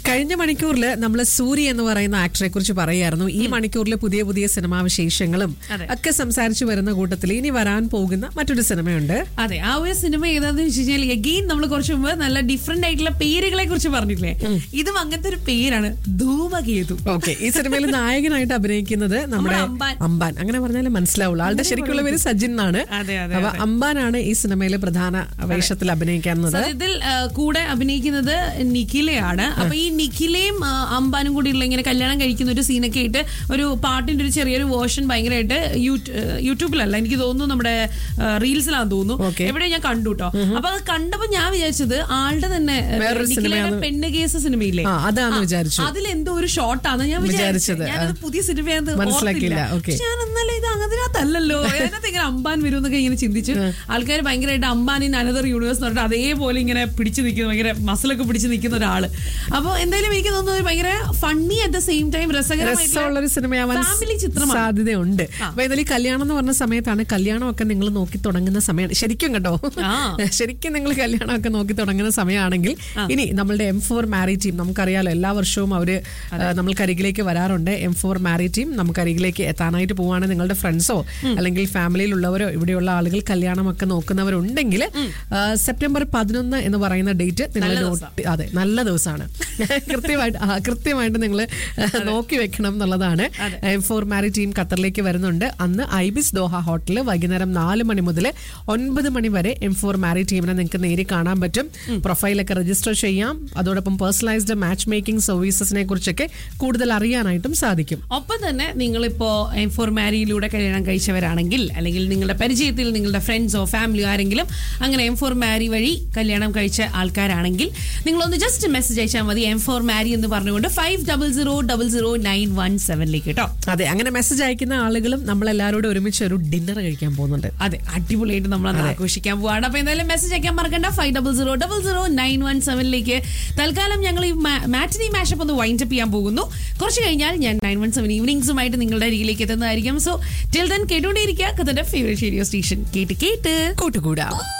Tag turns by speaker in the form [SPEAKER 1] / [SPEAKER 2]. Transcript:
[SPEAKER 1] കഴിഞ്ഞ മണിക്കൂറിൽ നമ്മൾ സൂരി എന്ന് പറയുന്ന ആക്ടറെ കുറിച്ച് പറയായിരുന്നു ഈ മണിക്കൂറിൽ പുതിയ പുതിയ സിനിമാ വിശേഷങ്ങളും
[SPEAKER 2] അതെ.
[SPEAKER 1] ഒക്കെ സംസാരിച്ചു വരുന്ന കൂട്ടത്തിൽ ഇനി വരാൻ പോകുന്ന മറ്റൊരു സിനിമയുണ്ട്
[SPEAKER 2] അതെ ആ ഒരു സിനിമ ഏതാന്ന് വെച്ച് കഴിഞ്ഞാൽ എഗെയിൻ നമ്മൾ കുറച്ച് മുമ്പ് നല്ല ഡിഫറെന്റ് ആയിട്ടുള്ള പേരുകളെ കുറിച്ച് പറഞ്ഞില്ലേ ഇതും അങ്ങനത്തെ ഒരു പേരാണ് ധൂമകേതു
[SPEAKER 1] ഓക്കെ ഈ സിനിമയിൽ നായകനായിട്ട് അഭിനയിക്കുന്നത് നമ്മുടെ
[SPEAKER 2] നമ്മുടെ അമ്പാൻ.
[SPEAKER 1] അമ്പാൻ അങ്ങനെ പറഞ്ഞാലേ മനസ്സിലാവുള്ളൂ ആളുടെ ശരിക്കുള്ള പേര് സജിൻ എന്നാണ്
[SPEAKER 2] അതെ, അതെ,
[SPEAKER 1] അപ്പൊ അമ്പാനാണ് ഈ സിനിമയിൽ പ്രധാന വേഷത്തിൽ അഭിനയിക്കുന്നത്
[SPEAKER 2] സത്യത്തിൽ ആ, കൂടെ അഭിനയിക്കുന്നത് നിഖിലയാണ് അപ്പൊ ഈ നിഖിലയും ആ, അംബാനും കൂടി ഉള്ള ഇങ്ങനെ കല്യാണം കഴിക്കുന്ന ഒരു സീനൊക്കെ ആയിട്ട് ഒരു പാട്ടിന്റെ ഒരു ചെറിയൊരു വേർഷൻ ഭയങ്കരമായിട്ട് യൂട്യൂ- ഏ, യൂട്യൂബിലല്ല എനിക്ക് തോന്നുന്നു നമ്മുടെ റീൽസിലാന്ന് തോന്നുന്നു
[SPEAKER 1] Okay.
[SPEAKER 2] എവിടെ ഞാൻ കണ്ടു കേട്ടോ അപ്പൊ അത് കണ്ടപ്പോ ഞാൻ വിചാരിച്ചത് ആളുടെ തന്നെ ഏ,
[SPEAKER 1] വേറൊരു
[SPEAKER 2] നിഖിലയുടെ
[SPEAKER 1] സിനിമയാണ്.
[SPEAKER 2] പെണ്ണ് കേസ് സിനിമയില്ലേ
[SPEAKER 1] ആ അതാന്ന് വിചാരിച്ചു
[SPEAKER 2] അതിലെന്തോ ഒരു ഷോട്ടാണ് ഞാൻ
[SPEAKER 1] വിചാരിച്ചത്.
[SPEAKER 2] വിചാരിച്ചത് ഞാനത് പുതിയ സിനിമയാണെന്ന്
[SPEAKER 1] മനസ്സിലാക്കിയില്ല.
[SPEAKER 2] ഓർത്തില്ല.
[SPEAKER 1] Okay.
[SPEAKER 2] പക്ഷെ ഞാൻ എന്നാലും ഇത് അതിനകത്തല്ലല്ലോ അതിനകത്ത് ഇങ്ങനെ അമ്പാൻ വരും എന്നൊക്കെ ഇങ്ങനെ ചിന്തിച്ച് ആൾക്കാർ ഭയങ്കരമായിട്ട് അമ്പാൻ ഇൻ അനദർ യൂണിവേഴ്സ് എന്ന് പറഞ്ഞിട്ട് അതേപോലെ ഇങ്ങനെ പിടിച്ചു നിൽക്കുന്ന ഭയങ്കര മസിലൊക്കെ പിടിച്ചു നിൽക്കുന്ന ഒരാള് അപ്പൊ എന്തായാലും എനിക്ക് തോന്നുന്നത് ഒരു ഭയങ്കര funny at the same time
[SPEAKER 1] രസമുള്ള ഒരു സിനിമയാവാൻ
[SPEAKER 2] ഫാമിലി ചിത്രമാണ്
[SPEAKER 1] സാധ്യതയുണ്ട് അപ്പൊ ഇതിൽ കല്യാണം എന്ന് പറഞ്ഞ സമയത്താണ് കല്യാണമൊക്കെ നിങ്ങൾ നോക്കി തുടങ്ങുന്ന സമയം ശരിക്കും കേട്ടോ
[SPEAKER 2] ആ.
[SPEAKER 1] ശരിക്കും നിങ്ങൾ കല്യാണമൊക്കെ നോക്കി തുടങ്ങുന്ന സമയമാണെങ്കിൽ ഇനി നമ്മളുടെ എം ഫോർ മാരി ടീം നമുക്കറിയാലോ എല്ലാ വർഷവും അവര് നമ്മൾക്ക് അരികിലേക്ക് വരാറുണ്ട് എം ഫോർ മാരി ടീം നമുക്ക് അരികിലേക്ക് എത്താനായിട്ട് പോവാണ് നിങ്ങളുടെ ഫ്രണ്ട്സോ അല്ലെങ്കിൽ ഫാമിലിയിലുള്ളവരോ ഇവിടെയുള്ള ആളുകൾ കല്യാണമൊക്കെ നോക്കുന്നവരുണ്ടെങ്കിൽ ആ, സെപ്റ്റംബർ പതിനൊന്ന് എന്ന് പറയുന്ന ഡേറ്റ് നിങ്ങൾ
[SPEAKER 2] നല്ല
[SPEAKER 1] നോട്ട് അതെ നല്ല ദിവസമാണ് കൃത്യമായിട്ട് ആ, കൃത്യമായിട്ട് നിങ്ങൾ നോക്കി വെക്കണം എന്നുള്ളതാണ് എം ഫോർ മാരി ടീം ഖത്തറിലേക്ക് വരുന്നുണ്ട് അന്ന് ഐബിസ് ദോഹ ഹോട്ടലിൽ വൈകുന്നേരം നാല് മണി മുതൽ ഒൻപത് മണി വരെ എം ഫോർ മാരി ടീമിനെ നിങ്ങൾക്ക് നേരി കാണാൻ പറ്റും പ്രൊഫൈലൊക്കെ രജിസ്റ്റർ ചെയ്യാം അതോടൊപ്പം പേഴ്സണലൈസ്ഡ് മാച്ച് മേക്കിംഗ് സർവീസസിനെ കുറിച്ചൊക്കെ കൂടുതൽ അറിയാനായിട്ടും സാധിക്കും
[SPEAKER 2] ഒപ്പം തന്നെ നിങ്ങളിപ്പോ എം ഫോർ മാരിയിലൂടെ കല്യാണം കഴിച്ചവരാണെങ്കിൽ അല്ലെങ്കിൽ നിങ്ങളുടെ പരിചയത്തിൽ നിങ്ങളുടെ ഫ്രണ്ട്സോ ഫാമിലിയോ ആരെങ്കിലും അങ്ങനെ എം ഫോർ മാരി വഴി കല്യാണം കഴിച്ച ആൾക്കാരാണെങ്കിൽ നിങ്ങളൊന്ന് ജസ്റ്റ് മെസ്സേജ് അയച്ചാൽ മതി എം ഫോർ മാരി എന്ന് പറഞ്ഞുകൊണ്ട് five double zero double zero nine one സെവനിലേക്ക് കേട്ടോ
[SPEAKER 1] അതെ അങ്ങനെ മെസ്സേജ് അയക്കുന്ന ആളുകളും നമ്മളെല്ലാവരോടും ഒരുമിച്ച് ഒരു ഡിന്നർ കഴിക്കാൻ പോകുന്നുണ്ട്
[SPEAKER 2] അതെ അടിപൊളിയായിട്ട് നമ്മൾ അത് ആഘോഷിക്കാൻ പോവാണ് അപ്പൊ എന്തായാലും മെസ്സേജ് അയക്കാൻ മറക്കണ്ട five double zero double zero nine one സെവനിലേക്ക് തൽക്കാലം ഞങ്ങൾ ഈ മാറ്റിനി മാഷപ്പ് ഒന്ന് വൈൻഡ് അപ്പ് ചെയ്യാൻ പോകുന്നു കുറച്ച് കഴിഞ്ഞാൽ ഞാൻ നയൻ വൺ സെവൻ ഈവനിങ്സുമായിട്ട് നിങ്ങളുടെ അരികിലേക്ക് എത്തുന്നതായിരിക്കും സോ ടിൽ ദൻ കേട്ടുകൊണ്ടേയിരിക്കുക കഥന്റെ ഫേവറേറ്റ് റേഡിയോ സ്റ്റേഷൻ കേട്ട് കേട്ട്
[SPEAKER 1] കൂട്ടുകൂടാം